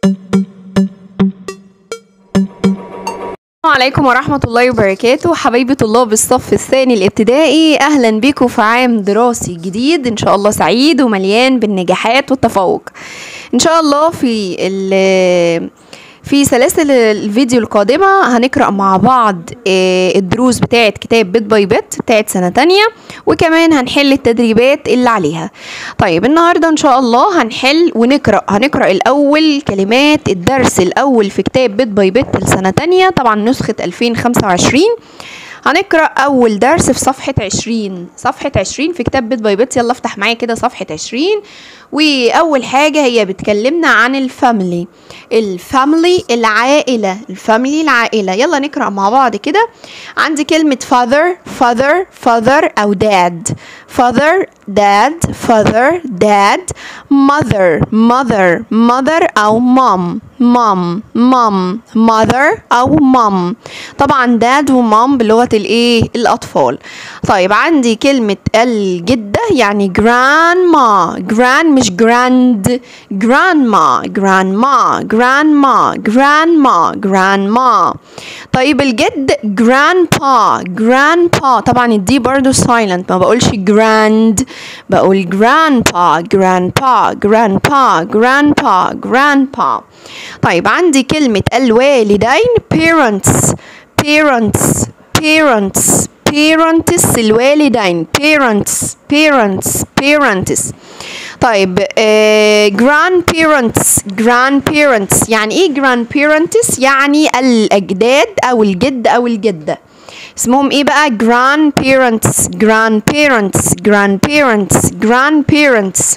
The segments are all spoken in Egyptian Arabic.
السلام عليكم ورحمة الله وبركاته حبايبي طلاب الصف الثاني الابتدائي أهلا بكم في عام دراسي جديد إن شاء الله سعيد ومليان بالنجاحات والتفوق إن شاء الله في ال- في سلاسل الفيديو القادمة هنقرأ مع بعض آه، الدروس بتاعة كتاب بيت باي بيت بتاعة سنة تانية وكمان هنحل التدريبات اللي عليها طيب النهاردة إن شاء الله هنحل ونقرأ هنقرأ الأول كلمات الدرس الأول في كتاب بيت باي بيت لسنة تانية طبعا نسخة 2025 هنقرأ أول درس في صفحة 20 صفحة 20 في كتاب بيت باي بيت يلا افتح معايا كده صفحة 20 وأول حاجة هي بتكلمنا عن الفاميلي الفاميلي العائلة الفاميلي العائلة يلا نقرأ مع بعض كده عندي كلمة father father father أو dad father dad father dad mother mother mother أو mom mom mom mother أو mom طبعا dad ومام بلغة الايه الأطفال طيب عندي كلمة الجدة يعني grandma grand مش grand grandma grandma grandma grandma grandma طيب الجد grandpa grandpa طبعا الدي برضو silent ما بقولش grand بقول grandpa grandpa grandpa grandpa grandpa طيب عندي كلمة الوالدين parents parents parents parents الوالدين parents parents parents طيب آه grandparents grandparents يعني ايه grandparents يعني الاجداد او الجد او الجده اسمهم ايه بقى grandparents grandparents grandparents grandparents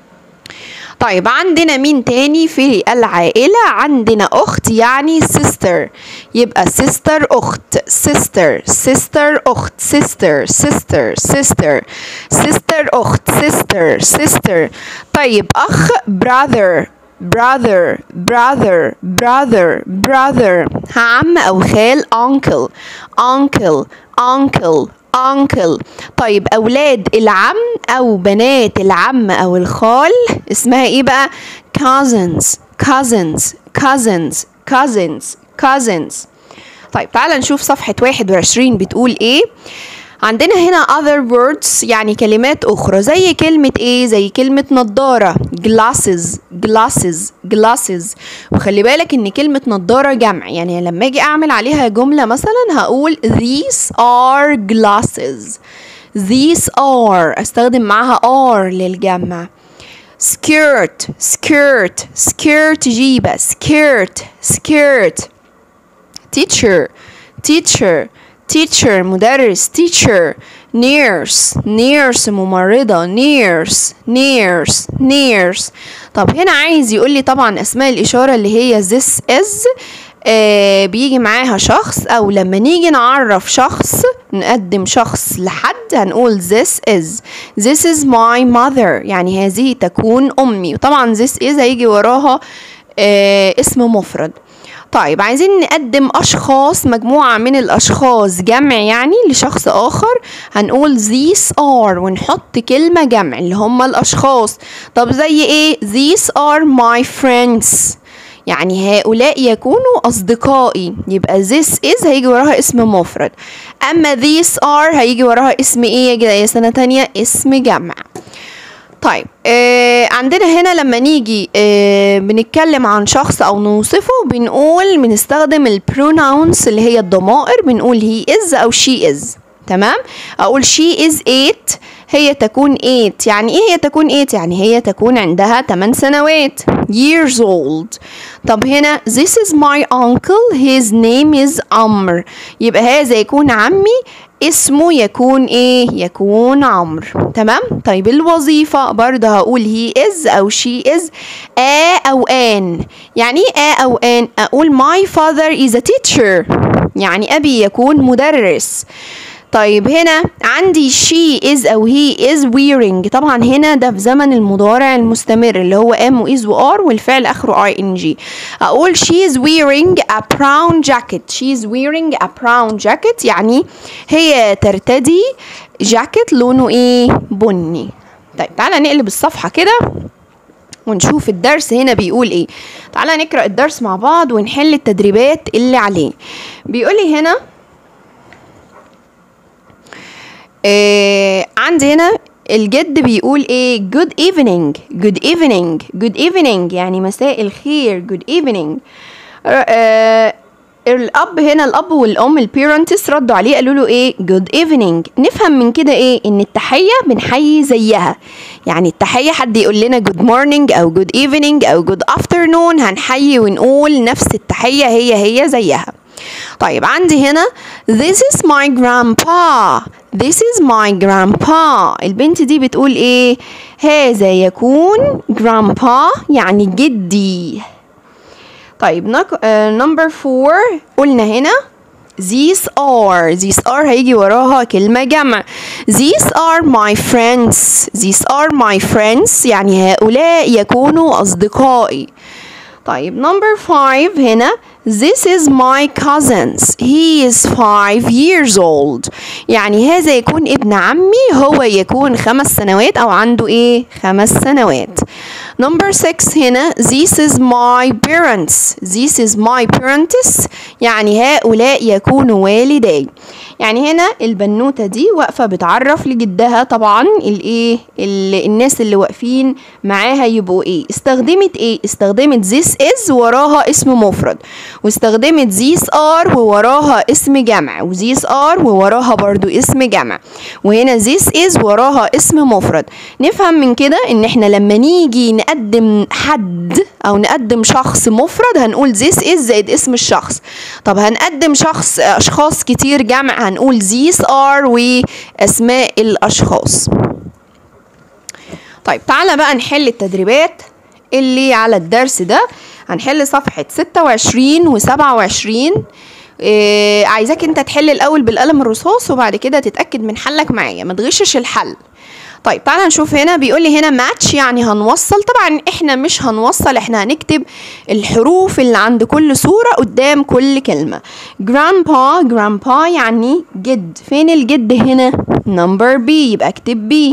طيب عندنا مين تاني في العائلة عندنا أخت يعني sister يبقى sister أخت sister sister أخت sister sister sister sister أخت sister sister طيب أخ brother brother brother brother brother عم أو خال uncle uncle uncle uncle طيب أولاد العم أو بنات العم أو الخال اسمها إيه بقى cousins cousins cousins cousins cousins طيب تعالى نشوف صفحة 21 بتقول إيه عندنا هنا other words يعني كلمات أخرى زي كلمة إيه زي كلمة نضارة glasses glasses glasses وخلي بالك إن كلمة نضارة جمع يعني لما أجي أعمل عليها جملة مثلا هقول these are glasses these are أستخدم معاها are للجمع skirt skirt skirt جيبة skirt skirt teacher teacher teacher مدرس teacher nurse nurse ممرضة nurse nurse nurse طب هنا عايز يقول لي طبعا أسماء الإشارة اللي هي this is آه بيجي معاها شخص أو لما نيجي نعرف شخص نقدم شخص لحد هنقول this is this is my mother يعني هذه تكون أمي وطبعا this is هيجي وراها آه اسم مفرد طيب عايزين نقدم أشخاص مجموعة من الأشخاص جمع يعني لشخص آخر هنقول these are ونحط كلمة جمع اللي هم الأشخاص طب زي إيه these are my friends يعني هؤلاء يكونوا أصدقائي يبقى this is هيجي وراها اسم مفرد أما these are هيجي وراها اسم إيه يا سنة تانية اسم جمع طيب آه عندنا هنا لما نيجي آه بنتكلم عن شخص او نوصفه بنقول بنستخدم البروناونز اللي هي الضمائر بنقول he is او she is تمام اقول she is eight هي تكون eight يعني ايه هي تكون eight يعني هي تكون عندها 8 سنوات years old طب هنا this is my uncle his name is عمرو يبقى هذا يكون عمي اسمه يكون ايه يكون عمرو تمام طيب الوظيفة برضه هقول he is او she is a او an يعني ايه a او an اقول my father is a teacher يعني ابي يكون مدرس طيب هنا عندي she is أو he is wearing طبعا هنا ده في زمن المضارع المستمر اللي هو am و is و are والفعل آخره ing أقول she is wearing a brown jacket she is wearing a brown jacket يعني هي ترتدي جاكيت لونه ايه بني طيب تعالى نقلب الصفحة كده ونشوف الدرس هنا بيقول ايه تعالى نقرأ الدرس مع بعض ونحل التدريبات اللي عليه بيقولي هنا آه عندي هنا الجد بيقول ايه good evening good evening good evening يعني مساء الخير good evening آه الاب هنا الاب والام البيرنتس ردوا عليه قالوا له ايه جود ايفنينج نفهم من كده ايه ان التحيه بنحيي زيها يعني التحيه حد يقول لنا جود مورنينج او جود ايفنينج او جود افترنون هنحيي ونقول نفس التحيه هي هي زيها طيب عندي هنا this is my grandpa this is my grandpa البنت دي بتقول ايه هذا يكون grandpa يعني جدي طيب نمبر فور قلنا هنا these are these are هيجي وراها كلمة جمع these are my friends these are my friends يعني هؤلاء يكونوا أصدقائي طيب number five هنا This is my cousins. He is five years old. يعني هذا يكون ابن عمي هو يكون خمس سنوات أو عنده إيه؟ خمس سنوات. Number six هنا This is my parents. This is my parents. يعني هؤلاء يكونوا والدي. يعني هنا البنوتة دي واقفة بتعرف لجدها طبعا الايه الناس اللي واقفين معاها يبقوا ايه استخدمت ايه استخدمت this is وراها اسم مفرد واستخدمت these are ووراها اسم جمع و these are ووراها برضو اسم جمع وهنا this is وراها اسم مفرد نفهم من كده ان احنا لما نيجي نقدم حد او نقدم شخص مفرد هنقول this is زائد اسم الشخص طب هنقدم شخص اشخاص كتير جمع هنقول these are واسماء الاشخاص طيب تعالى بقى نحل التدريبات اللي على الدرس ده هنحل صفحة ستة وعشرين وسبعة وعشرين إيه عايزاك انت تحل الاول بالقلم الرصاص وبعد كده تتأكد من حلك معايا ما تغشش الحل طيب تعالى نشوف هنا بيقول لي هنا ماتش يعني هنوصل طبعا احنا مش هنوصل احنا هنكتب الحروف اللي عند كل صورة قدام كل كلمة grandpa grandpa يعني جد فين الجد هنا number B يبقى اكتب B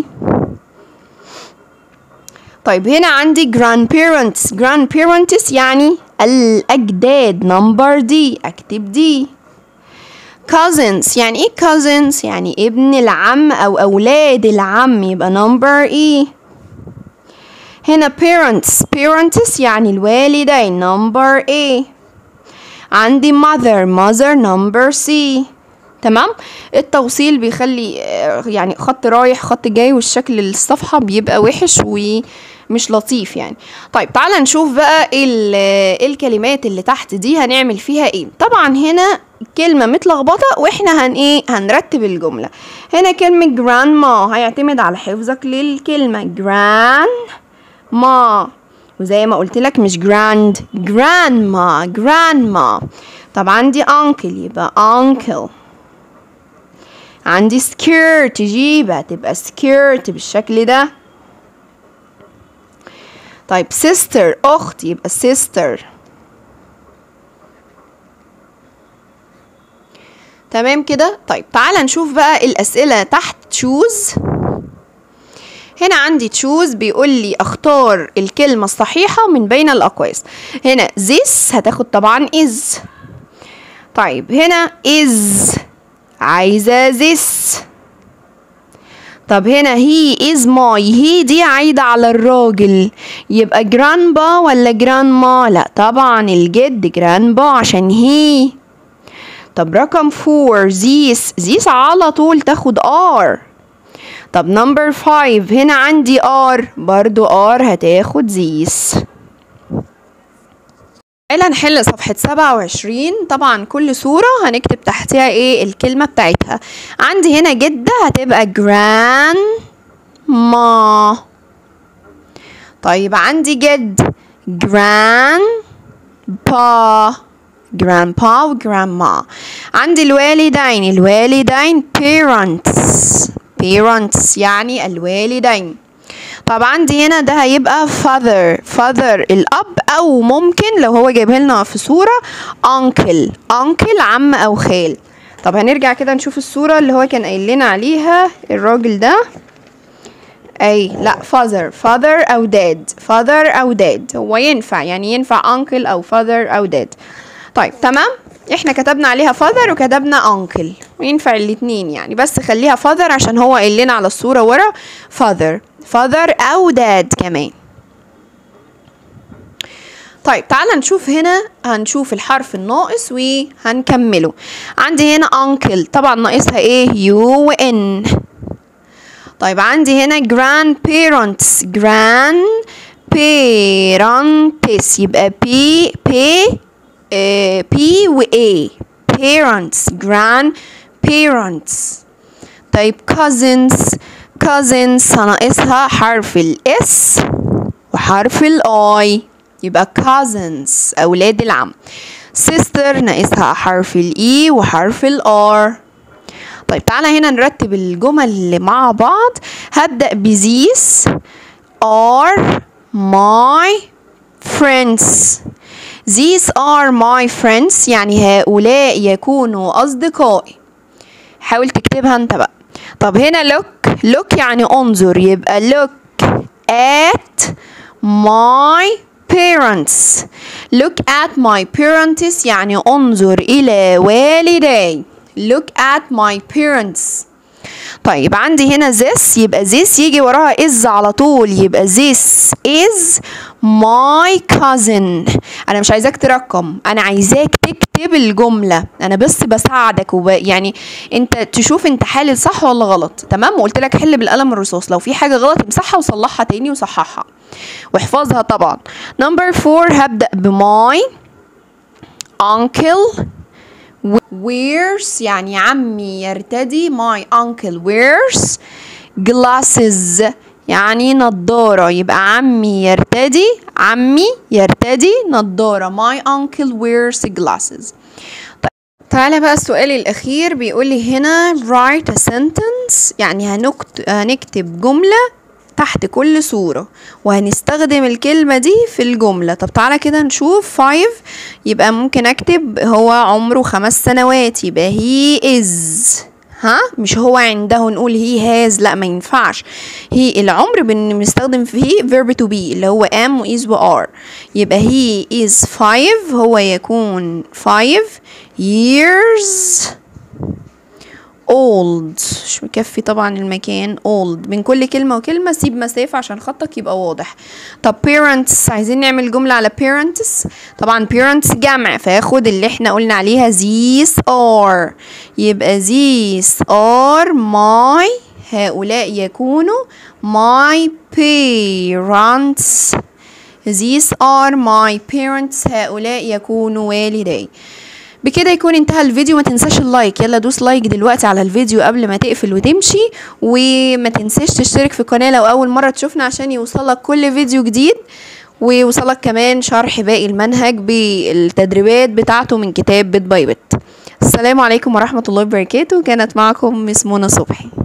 طيب هنا عندي grandparents grandparents يعني الأجداد number D أكتب D cousins يعني ايه cousins يعني ابن العم أو أولاد العم يبقى number E هنا parents parents يعني الوالدين number A عندي mother mother number C تمام التوصيل بيخلي يعني خط رايح خط جاي والشكل الصفحة بيبقى وحش ومش لطيف يعني طيب تعالى نشوف بقى الكلمات اللي تحت دي هنعمل فيها ايه طبعا هنا كلمة متلخبطة واحنا هن ايه هنرتب الجملة هنا كلمة grandma هيعتمد على حفظك للكلمة grandma وزي ما قلت لك مش grand grandma grandma طب عندي uncle يبقى uncle عندي skirt جيبة تبقى skirt بالشكل ده طيب sister أخت يبقى sister تمام كده طيب تعالى نشوف بقى الأسئلة تحت choose هنا عندي choose بيقول لي اختار الكلمة الصحيحة من بين الأقواس هنا this هتاخد طبعا is طيب هنا is عايزة this طب هنا he is my he دي عايدة على الراجل يبقى grandpa ولا grandma لا طبعا الجد grandpa عشان he طب رقم فور this this على طول تاخد r طب نمبر فايف هنا عندي r برضو r هتاخد this تعالى نحل صفحة سبعة وعشرين طبعا كل صورة هنكتب تحتها ايه الكلمة بتاعتها عندي هنا جدة هتبقى grandma طيب عندي جد grandpa grandpa و grandma عندي الوالدين الوالدين parents parents يعني الوالدين طب عندي هنا ده هيبقى father father الأب أو ممكن لو هو جايبها لنا في صورة uncle uncle عم أو خال طب هنرجع كده نشوف الصورة اللي هو كان قايل لنا عليها الراجل ده اي لا father father او dad father او dad هو ينفع يعني ينفع uncle او father او dad طيب تمام احنا كتبنا عليها father وكتبنا uncle وينفع الاتنين يعني بس خليها father عشان هو قايل لنا على الصورة ورا father father او dad كمان طيب تعالى نشوف هنا هنشوف الحرف الناقص وهنكمله عندي هنا uncle طبعا ناقصها ايه يو وان طيب عندي هنا grandparents grandparents يبقى P P آه P و A parents grandparents طيب cousins cousins هناقصها حرف ال S وحرف ال I يبقى cousins أولاد العم sister ناقصها حرف ال E وحرف ال R طيب تعالى هنا نرتب الجمل اللي مع بعض هبدأ بذيس are my friends these are my friends يعني هؤلاء يكونوا أصدقائي حاول تكتبها انت بقى طب هنا look look يعني انظر يبقى look at my parents look at my parents يعني انظر إلى والدي look at my parents طيب عندي هنا this يبقى this يجي وراها is على طول يبقى this is my cousin انا مش عايزاك ترقم انا عايزاك تكتب الجمله انا بس بساعدك وب... يعني انت تشوف انت حالل صح ولا غلط تمام وقلت لك حل بالقلم الرصاص لو في حاجه غلط امسحها وصلحها تاني وصححها واحفظها طبعا نمبر فور هبدا بماي uncle wears يعني عمي يرتدي my uncle wears glasses يعني نضارة يبقى عمي يرتدي عمي يرتدي نضارة my uncle wears glasses طيب تعالى بقى السؤال الأخير بيقول لي هنا write a sentence يعني هنكت... هنكتب جملة تحت كل صورة وهنستخدم الكلمة دي في الجملة طب تعالى كده نشوف five يبقى ممكن أكتب هو عمره خمس سنوات يبقى he is ها مش هو عنده نقول he has لا ما ينفعش هي العمر بنستخدم فيه verb to be اللي هو am و is و are يبقى he is five هو يكون five years old مش مكفي طبعا المكان old بين كل كلمة وكلمة سيب مسافة عشان خطك يبقى واضح طب parents عايزين نعمل جملة على parents طبعا parents جمع فياخد اللي احنا قلنا عليها these are يبقى these are my هؤلاء يكونوا my parents these are my parents هؤلاء يكونوا والدي بكده يكون انتهى الفيديو ما تنساش اللايك يلا دوس لايك دلوقتي على الفيديو قبل ما تقفل وتمشي وما تنساش تشترك في القناة لو اول مرة تشوفنا عشان يوصلك كل فيديو جديد ويوصلك كمان شرح باقي المنهج بالتدريبات بتاعته من كتاب بيت باي بيت السلام عليكم ورحمة الله وبركاته كانت معكم مس منى صبحي